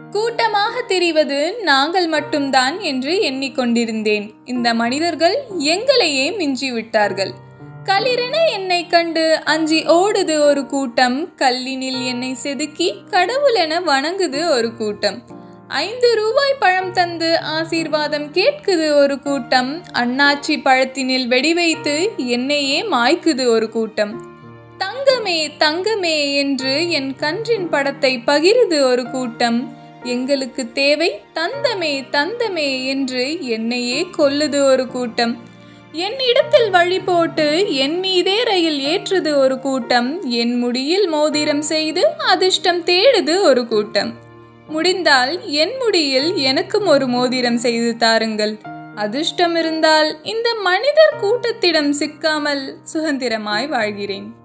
கூட்டமாக தெரிவது நாங்கள் மட்டும்தான் என்று எண்ணிக்கொண்டிருந்தேன் இந்த மனிதர்கள் எங்களையே மிஞ்சிவிட்டார்கள் களிரென என்னை கண்டு அஞ்சி ஓடுது ஒரு கூட்டம் கல்லினில் என்னை செதுக்கி கடவுளென வணங்குது ஒரு கூட்டம் ஐந்து ரூபாய் பழம் தந்து ஆசீர்வாதம் கேட்குது ஒரு கூட்டம் அண்ணாச்சி பழத்தினில் வெடி வைத்து என்னையே மாய்க்குது ஒரு கூட்டம் தங்கமே தங்கமே என்று என் கன்றின் படத்தை பகிருது ஒரு கூட்டம் எங்களுக்கு தேவை தந்தமே தந்தமே என்று என்னையே கொல்லுது ஒரு கூட்டம் என் இடத்தில் வழி போட்டு என் மீதே ரயில் ஏற்றுது ஒரு கூட்டம் என் முடியில் மோதிரம் செய்து அதிர்ஷ்டம் தேடுது ஒரு கூட்டம் முடிந்தால் என் முடியில் எனக்கும் ஒரு மோதிரம் செய்து தாருங்கள் அதிர்ஷ்டம் இருந்தால் இந்த மனிதர் கூட்டத்திடம் சிக்காமல் சுதந்திரமாய் வாழ்கிறேன்